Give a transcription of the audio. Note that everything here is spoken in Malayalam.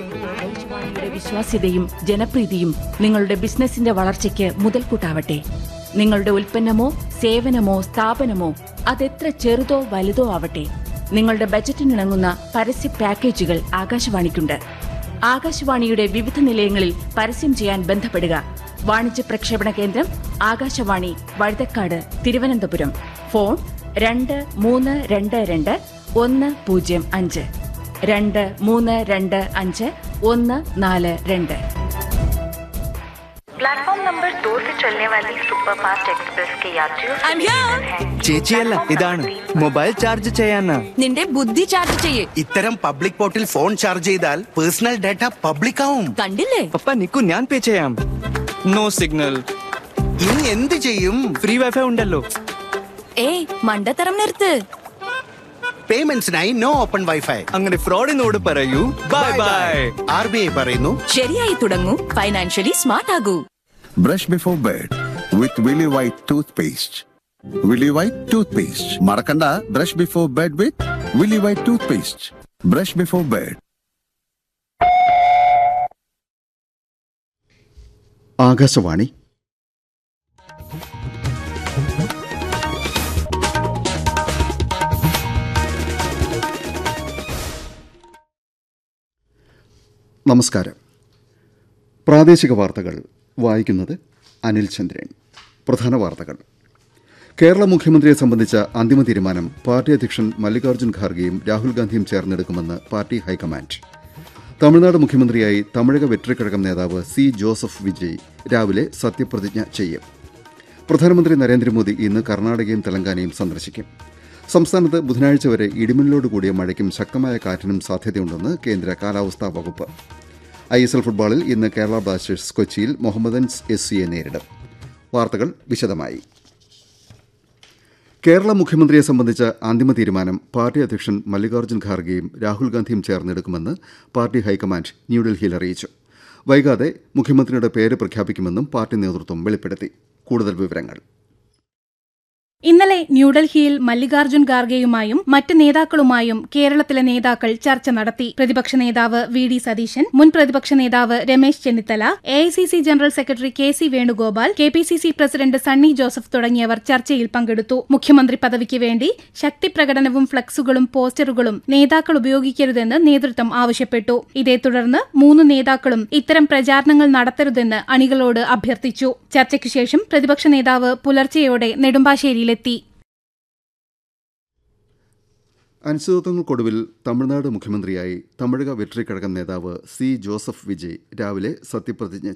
ആകാശവാണിയുടെ വിശ്വാസ്യതയും ജനപ്രീതിയും നിങ്ങളുടെ ബിസിനസിന്റെ വളർച്ചയ്ക്ക് മുതൽക്കൂട്ടാവട്ടെ നിങ്ങളുടെ ഉൽപ്പന്നമോ സേവനമോ സ്ഥാപനമോ അതെത്ര ചെറുതോ വലുതോ ആവട്ടെ നിങ്ങളുടെ ബജറ്റിനിണങ്ങുന്ന പരസ്യ പാക്കേജുകൾ ആകാശവാണിക്കുണ്ട് ആകാശവാണിയുടെ വിവിധ നിലയങ്ങളിൽ പരസ്യം ചെയ്യാൻ ബന്ധപ്പെടുക വാണിജ്യ പ്രക്ഷേപണ കേന്ദ്രം ആകാശവാണി വഴുതക്കാട് തിരുവനന്തപുരം ഫോൺ രണ്ട് മൂന്ന് രണ്ട് രണ്ട് ഒന്ന് പൂജ്യം അഞ്ച് രണ്ട് മൂന്ന് രണ്ട് അഞ്ച് ഒന്ന് നാല് രണ്ട് प्लेटफॉर्म नंबर दो से चलने वाली सुपरफास्ट एक्सप्रेस के यात्रियों से निवेदन है ചേച്ചിയല്ല ഇതാണ് മൊബൈൽ ചാർജ് ചെയ്യാനാ നിന്റെ ബുദ്ധി ചാർജ് ചെയ്യേ ഇത്തരം പബ്ലിക് പോർട്ടിൽ ഫോൺ ചാർജ് ചെയ്താൽ പേഴ്സണൽ ഡാറ്റ പബ്ലിക് ആവും കണ്ടില്ലേ പപ്പ നിക്കു ഞാൻ പേ ചെയ്യാം നോ സിഗ്നൽ ഇനി എന്ത് ചെയ്യും ഫ്രീ വൈഫൈ ഉണ്ടല്ലോ ഏയ് മണ്ടത്തരം നിർത്ത് പേയ്മെന്റ്സിനായി നോ ഓപ്പൺ വൈഫൈ അങ്ങനെ ഫ്രോഡിനോട് പറയൂ bye bye R B I പറയുന്നു ശരിയായി തുടങ്ങൂ ഫൈനാൻഷ്യലി സ്മാർട്ട് ആകൂ Brush before bed with Willy White toothpaste. Willy White toothpaste. Marakanda, brush before bed with Willy White toothpaste. Brush before bed. Akashvani നമസ്കാരം പ്രാദേശിക വാർത്തകൾ വായിക്കുന്നത് അനിൽ ചന്ദ്രൻ പ്രധാന വാർത്തകൾ കേരള മുഖ്യമന്ത്രിയെ സംബന്ധിച്ച അന്തിമ തീരുമാനം പാർട്ടി അധ്യക്ഷൻ മല്ലികാർജ്ജുൻ ഖാർഗെയും രാഹുൽ ഗാന്ധിയും ചേർന്നെടുക്കുമെന്ന് പാർട്ടി ഹൈക്കമാൻഡ് തമിഴ്നാട് മുഖ്യമന്ത്രിയായി തമിഴക വെട്രിക്കഴകം നേതാവ് സി ജോസഫ് വിജയ് രാവിലെ സത്യപ്രതിജ്ഞ ചെയ്യും പ്രധാനമന്ത്രി നരേന്ദ്രമോദി ഇന്ന് കർണാടകയും തെലങ്കാനയും സന്ദർശിക്കും സംസ്ഥാനത്ത് ബുധനാഴ്ച വരെ ഇടിമിന്നലോട് കൂടിയ മഴയ്ക്കും ശക്തമായ കാറ്റിനും സാധ്യതയുണ്ടെന്ന് കേന്ദ്ര കാലാവസ്ഥാ വകുപ്പ് ഐ എസ് എൽ ഫുട്ബോളിൽ ഇന്ന് കേരള ബ്ലാസ്റ്റേഴ്സ് കൊച്ചിയിൽ മുഹമ്മദൻസ് എസ് സിയെ നേരിടും വാർത്തകൾ വിശദമായി കേരള മുഖ്യമന്ത്രിയെ സംബന്ധിച്ച അന്തിമ തീരുമാനം പാർട്ടി അധ്യക്ഷൻ മല്ലികാർജ്ജുൻ ഖാർഗെയും രാഹുൽ ഗാന്ധിയും ചേർന്നെടുക്കുമെന്ന് പാർട്ടി ഹൈക്കമാൻഡ് ന്യൂഡൽഹിയിൽ അറിയിച്ചു വൈകാതെ മുഖ്യമന്ത്രിയുടെ പേര് പ്രഖ്യാപിക്കുമെന്നും പാർട്ടി നേതൃത്വം വെളിപ്പെടുത്തി കൂടുതൽ വിവരങ്ങൾ ഇന്നലെ ന്യൂഡൽഹിയിൽ മല്ലികാർജ്ജുൻ ഖാർഗെയുമായും മറ്റ് നേതാക്കളുമായും കേരളത്തിലെ നേതാക്കൾ ചർച്ച നടത്തി പ്രതിപക്ഷ നേതാവ് വി ഡി സതീശൻ മുൻ പ്രതിപക്ഷ നേതാവ് Ramesh Chennithala A I C C general secretary K C Venugopal K P C C president Sunny Joseph തുടങ്ങിയവർ ചർച്ചയിൽ പങ്കെടുത്തു മുഖ്യമന്ത്രി പദവിക്ക് വേണ്ടി ശക്തി പ്രകടനവും ഫ്ലക്സുകളും പോസ്റ്ററുകളും നേതാക്കൾ ഉപയോഗിക്കരുതെന്ന് നേതൃത്വം ആവശ്യപ്പെട്ടു ഇതേ തുടർന്ന് മൂന്ന് നേതാക്കളും ഇത്തരം പ്രചാരണങ്ങൾ നടത്തരുതെന്ന് അണികളോട് അഭ്യർത്ഥിച്ചു ചർച്ചയ്ക്കു ശേഷം പ്രതിപക്ഷ നേതാവ് പുലർച്ചെയോടെ നെടുമ്പാശ്ശേരിയിലെത്തി അനിശ്ചിതത്വങ്ങൾക്കൊടുവിൽ തമിഴ്നാട് മുഖ്യമന്ത്രിയായി തമിഴക വെട്രിക്കഴകം നേതാവ് സി ജോസഫ് വിജയ് രാവിലെ സത്യപ്രതിജ്ഞ